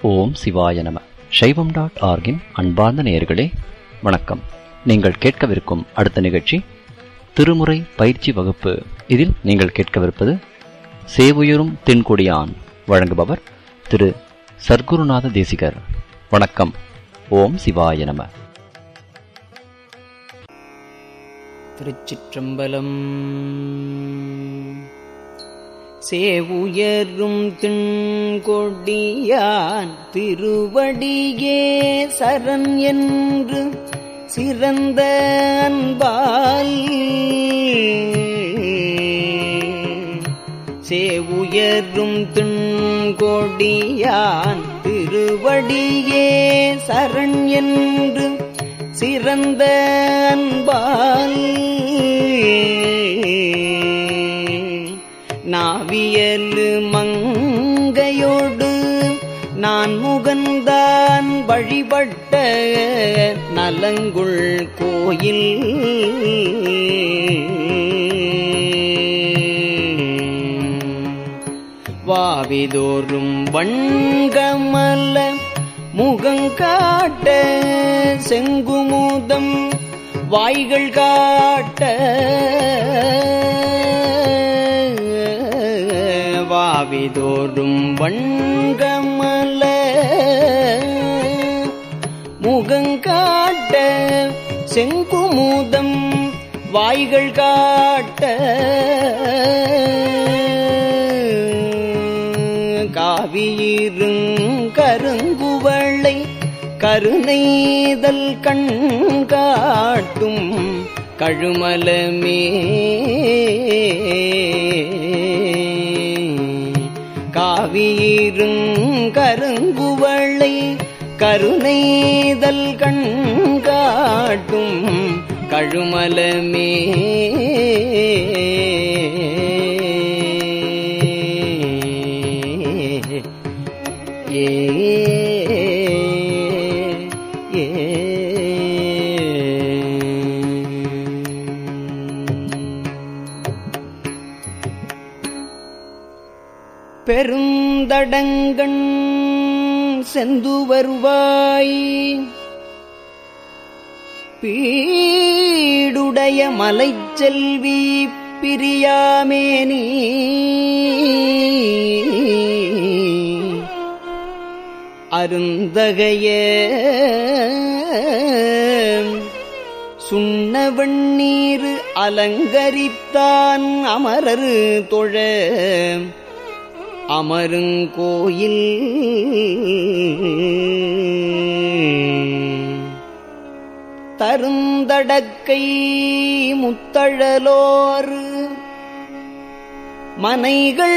ஓம் சிவாய நம சைவம் டாட் ஆர்கின் அன்பார்ந்த நேயர்களே வணக்கம் நீங்கள் கேட்கவிருக்கும் அடுத்த நிகழ்ச்சி திருமுறை பயிற்சி வகுப்பு இதில் நீங்கள் கேட்கவிருப்பது சேவுயரும் தென்கொடியான் வழங்குபவர் திரு சர்க்குருநாத தேசிகர் வணக்கம் ஓம் சிவாய நம திருச்சிற்றம்பலம் சேவுயரும் திண்கொடியான் திருவடியே சரண் என்று சிறந்த அன்பால் சேவுயரும் திண்கொடியான் திருவடியே சரண் என்று சிறந்த அன்பால் நாவியலு மங்கையோடு நான் முகந்தான் வழிபட்ட நலங்குள் கோயில் வாவிதோறும் வண்கமல்ல முகங்காட்ட செங்குமுதம் வாய்கள் காட்ட வாவிதோறும் வண்கமல முகங்காட்ட செங்குமுதம் வாய்கள் காட்ட காவியிருங்கருங்குவளை கருணைதல் கண்காட்டும் கழுமலமே காவியிருங்கருங்குவளை கருணைதல் கண்காட்டும் கழுமலமே ஏ ஏ பெருந்தடங்கண் செந்து வருவாய் பீடுடைய மலைச்செல்வி பிரியாமேனி அருந்தகைய சுண்ண வெண்ணீர் அலங்கரித்தான் அமரரு தொழ அமருங்கோயில் தருந்தடக்கை முத்தழலோர் மனைகள்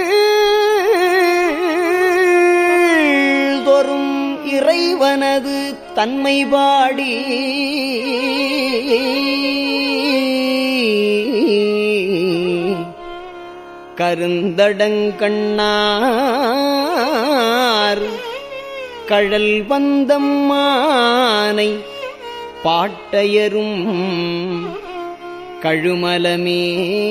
தோறும் இறைவனது தன்மை பாடி கருந்தடங்கண்ணார் கழல் வந்தம் மானை பாட்டையரும் கழுமலமே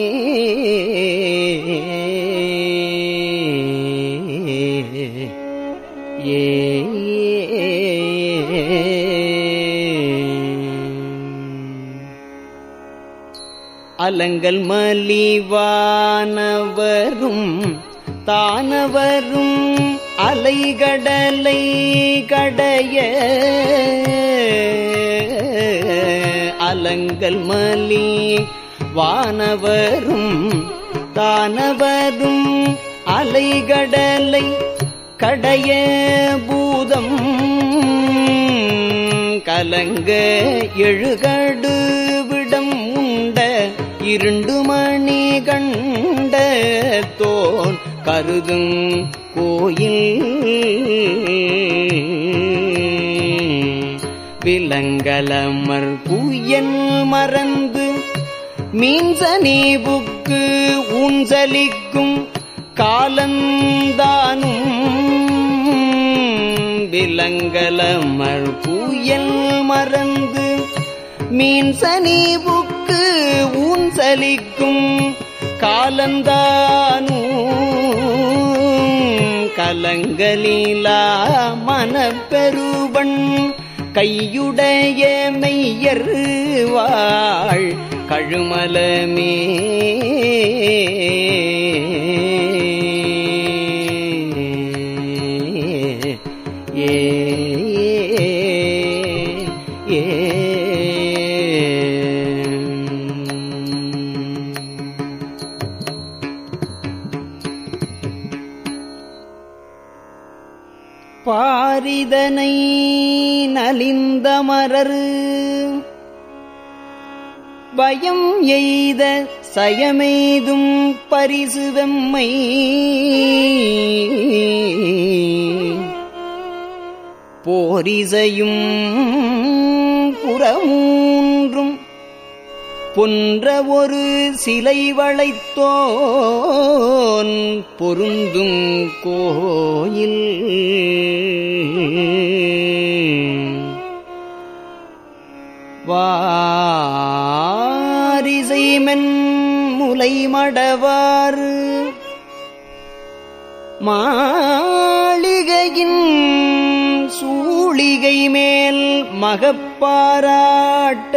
ஏ அலங்கல் மலிவானவரும் தானவரும் அலைகடலை கடைய அலங்கல் மலி வானவரும் தானவரும் அலைகடலை கடைய பூதம் கலங்க எழுகடு விடம் உண்ட இருண்டு மணி கண்ட தோன் கருதும் கோயில் விலங்கலமர் புயல் மறந்து மீன்சனீபுக்கு ஊஞ்சலிக்கும் காலந்தானும் விலங்கலமர் புயல் மறந்து மீன் சனீபுக்கு ஊஞ்சலிக்கும் காலந்தானும் கலங்கலீலா மனப்பெருவன் கையுடைய மெய்யர் வாழ் கழுமலமே ஏ ஏ பாரிதனை நலிந்த மரரு பயம் எய்த சயமெய்தும் பரிசு வெம்மை போரிசையும் புறமூன்றும் பொன்ற ஒரு சிலை வளைத்தோன் பொருந்தும் கோயில் வாரிசைமென் முலை மடவாறு மாளிகையின் சூளிகை மேல் மகப்பாராட்ட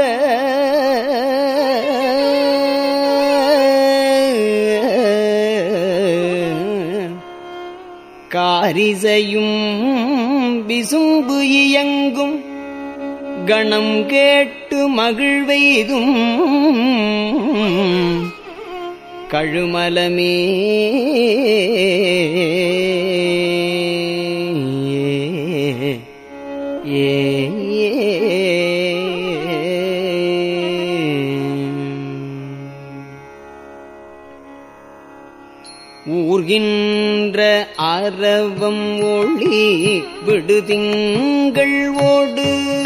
காரிசையும் விசும்பு இயங்கும் கணம் கேட்டு மகிழ்வெய்தும் கழுமலமே ஏ ஊர்கின்ற அரவம் ஒளி விடுதிங்கள் ஓடு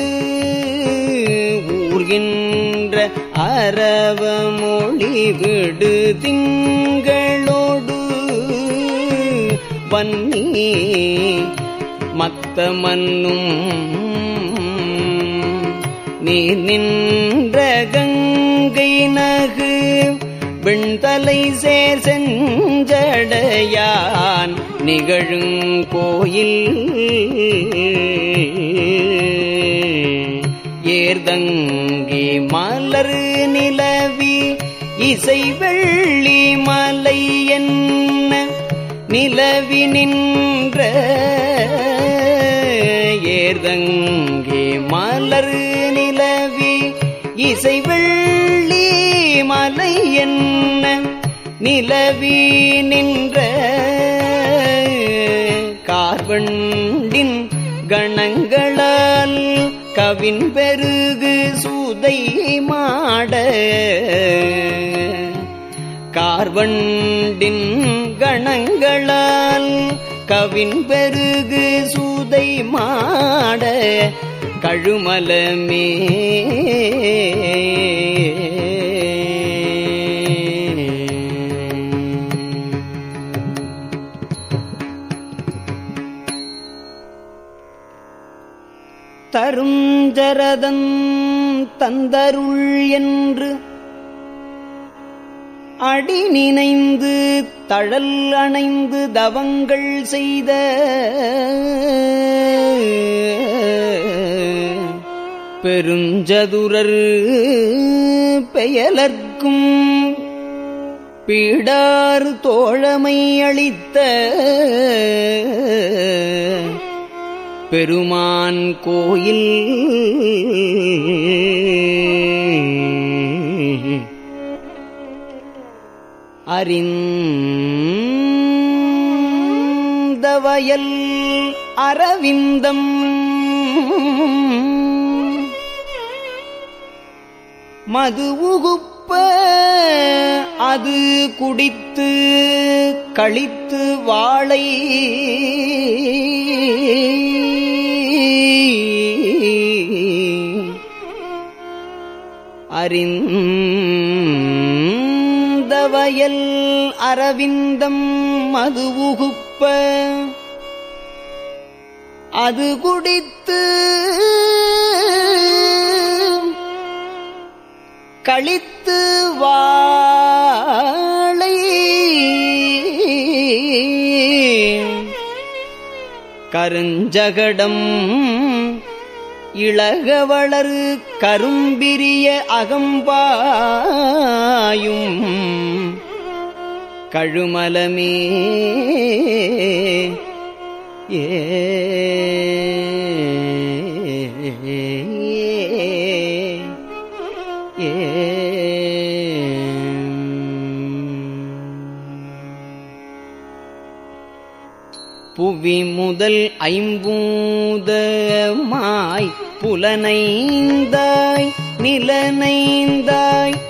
ஊர்கின்ற அரவமொழி விடு திங்களோடு வன்னி மத்த மன்னும் நீர் நின்ற கங்கை நகு வெண்தலை சேர் செஞ்சடையான் நிகழும் கோயில் ஏர்தங்கி மலர் நிலவி இசை வெள்ளி மலை என்ன நிலவி நின்ற ஏர்தங்கி மலர் நிலவி இசை வெள்ளி மலை என்ன நிலவி நின்ற கார்வண்டின் கணங்களால் கவின் பெருகு சூதை மாட கார்வண்டின் கணங்களால் கவின் பெருகு சூதை மாட கழுமலமே தருஞ்சரதன் தந்தருள் என்று அடி நினைந்து தழல் அணைந்து தவங்கள் செய்த பெருஞ்சதுரர் பெயலர்க்கும் பீடார் தோழமை அளித்த பெருமான் கோயில் அறிந்த வயல் அரவிந்தம் மது உகுப்ப அது குடித்து கழித்து வாழை அறிந்த வயல் அரவிந்தம் மது உகுப்ப அது குடித்து கழித்து வாழை கருஞ்சகடம் இளகவளரு கரும்பிரிய அகம்பாயும் கழுமலமே ஏ புவி முதல் ஐம்பூதமாய் புலனைந்தாய் நிலனைந்தாய்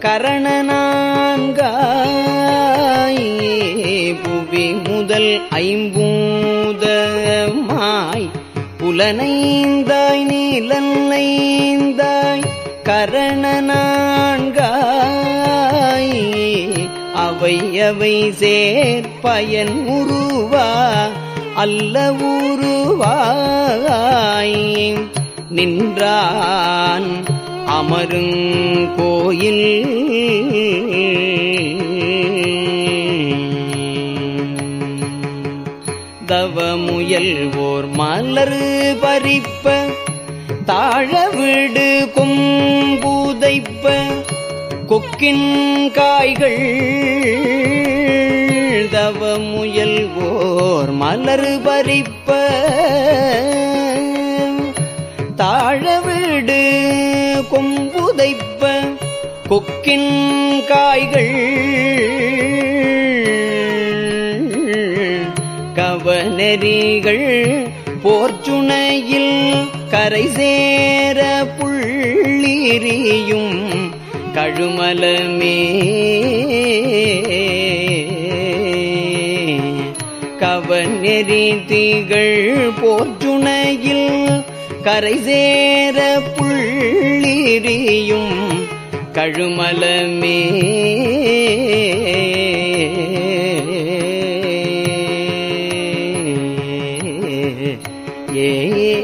கரணனான்காய் புவி முதல் ஐம்பூதமாய் புலனைந்தாய் நிலனைந்தாய் கரணனான்காய் அவை அவை சேர்ப்பயன் உருவா அல்ல உருவாய் நின்றான் அமருங்கோயில் தவமுயல் ஓர் மலர் பறிப்ப தாழவிடு கொம்புதைப்ப கொக்கின் காய்கள் தவமுயல் ஓர் மலர் பறிப்ப தாழவிடு கொம்புதைப்ப கொக்கின் காய்கள் கவனெறிகள் போர்ச்சுனையில் கரை சேர புள்ளிரியும் கழுமலமே கவனெறி திகழ் போர்ச்சுனையில் கரை சேர புள்ளிரியும் கழுமலமே ஏ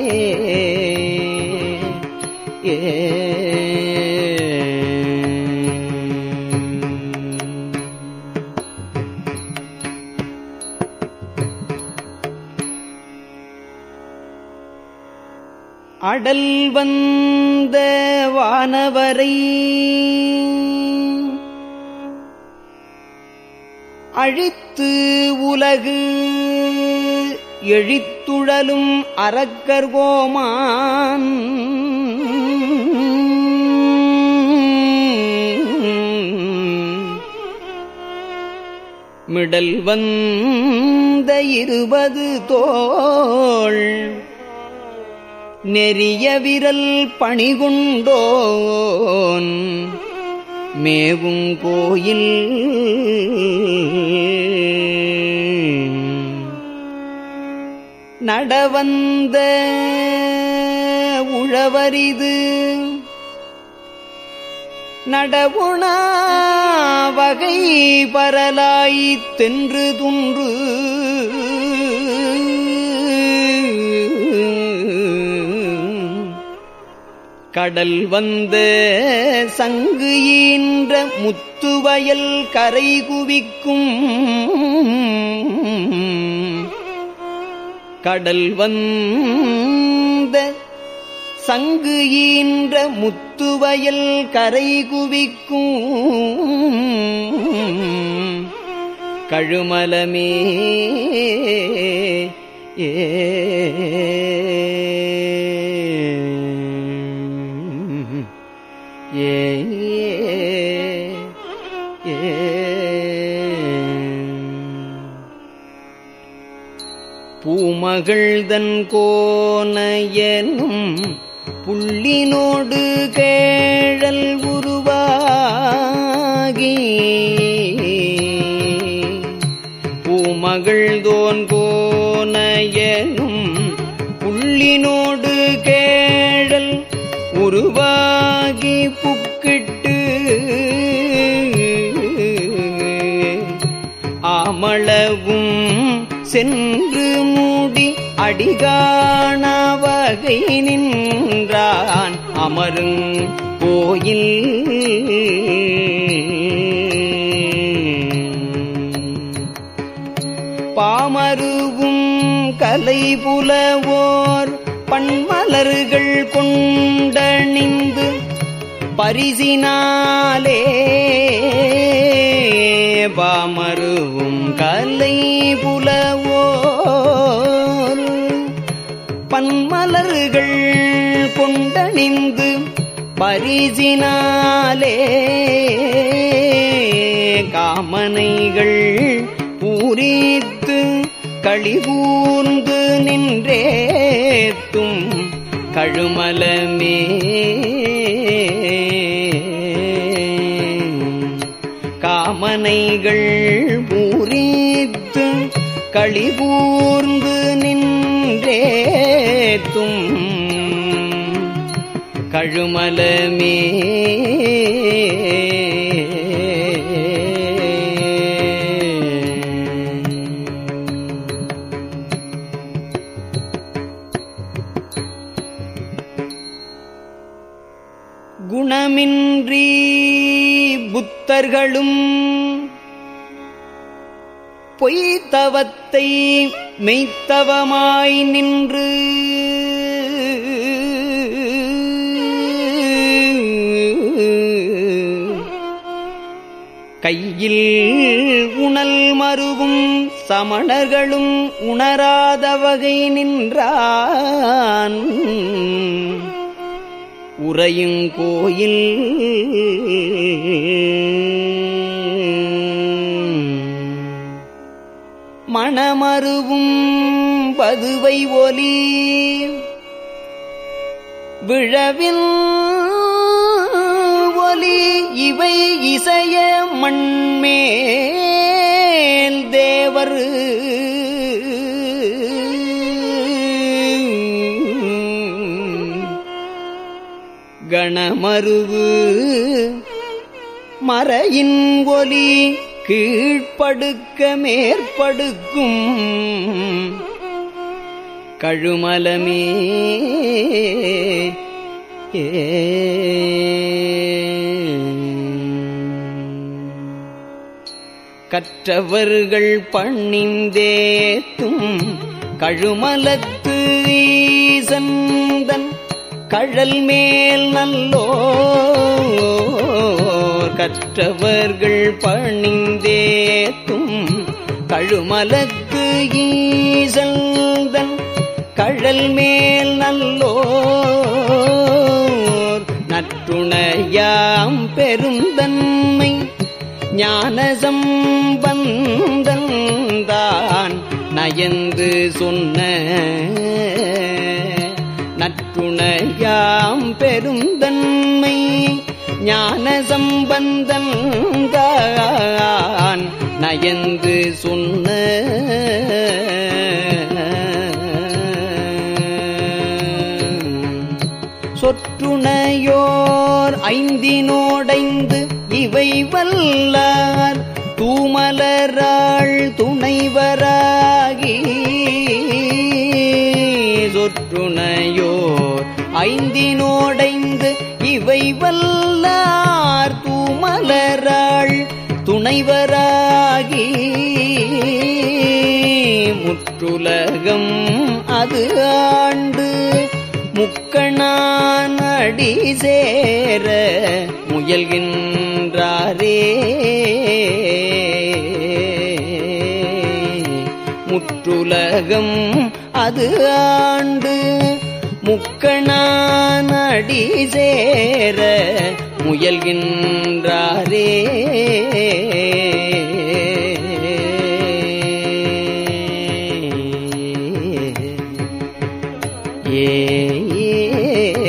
அடல் வந்த வானவரை அழித்து உலகு எழித்துழலும் அரக்கர்கோமான் மிடல் வந்த இருபது தோள் நெறிய விரல் பணிகுண்டோன் மேவும் கோயில் நடவந்த உழவரிது நடவுணா வகை பரலாய் தென்று துன்று கடல் வந்த சங்கு ஈன்ற முத்துவயல் கரை குவிக்கும் கடல் வந்த சங்கு ஈன்ற முத்துவயல் கரை குவிக்கும் கழுமலமே ஏ ஏ பூமகள்தன் கோனையனும் புள்ளினோடு கேழல் உருவாகி பூமகள்தோன் கோனையனும் புள்ளினோடு கேழல் உருவாகி புக்கிட்டு ஆமளவும் சென்று மூடி அடிகாண வகை நின்றான் அமருங் கோயில் பாமருவும் கருவியும் கலை புலவோர் பண்மலர்கள் கொண்டணிந்து பரிசினாலே பாமருவும் கலை புலவோர் பன்மலர்கள் கொண்டணிந்து பரிசினாலே காமனைகள் பூரித்து களிகூர்ந்து நின்றேத்தும் கழுமலமே காமனைகள் பூரித்து களிகூர்ந்து நின்றேத்தும் கழுமலமே குணமின்றி புத்தர்களும் பொய்த்தவத்தை மெய்த்தவமாய் நின்று கையில் உணல் மருவும் சமணர்களும் உணராத வகை நின்றான் உறையும் கோயில் மணமருவும் பதுவை ஒலி விழவில் ஒலி இவை இசைய மண்மேல் தேவர் கணமருவு மறையின் ஒலி கீழ்ப்படுக்க மேற்படுக்கும் கழுமலமே ஏ கற்றவர்கள் பண்ணிந்தேத்தும் கழுமலத்து ஈசந்தன் கழல் மேல் நல்லோ கற்றவர்கள் பணிந்தேத்தும் கழுமலத்து ஈசந்தன் கழல் மேல் நல்லோர் நற்றுணையாம் பெருந்தன்மை ஞானசம்பந்தந்தான் நயந்து சொன்ன நற்றுணையாம் பெருந்தன்மை ஞானசம்பந்தந்தான் நயந்து சொன்ன சொற்றுணையோர் ஐந்தினோடைந்து இவை வல்லார் தூமலராள் துணைவராகி சொற்றுணையோர் ஐந்தினோடைந்து இவை வல்லார் தூமலராள் துணைவராகி முற்றுலகம் அது ஆண்டு முக்கணான் அடி சேர முயல்கின்றாரே முற்றுலகம் அது ஆண்டு முக்கணான் அடி சேர முயல்கின்றாரே ஏ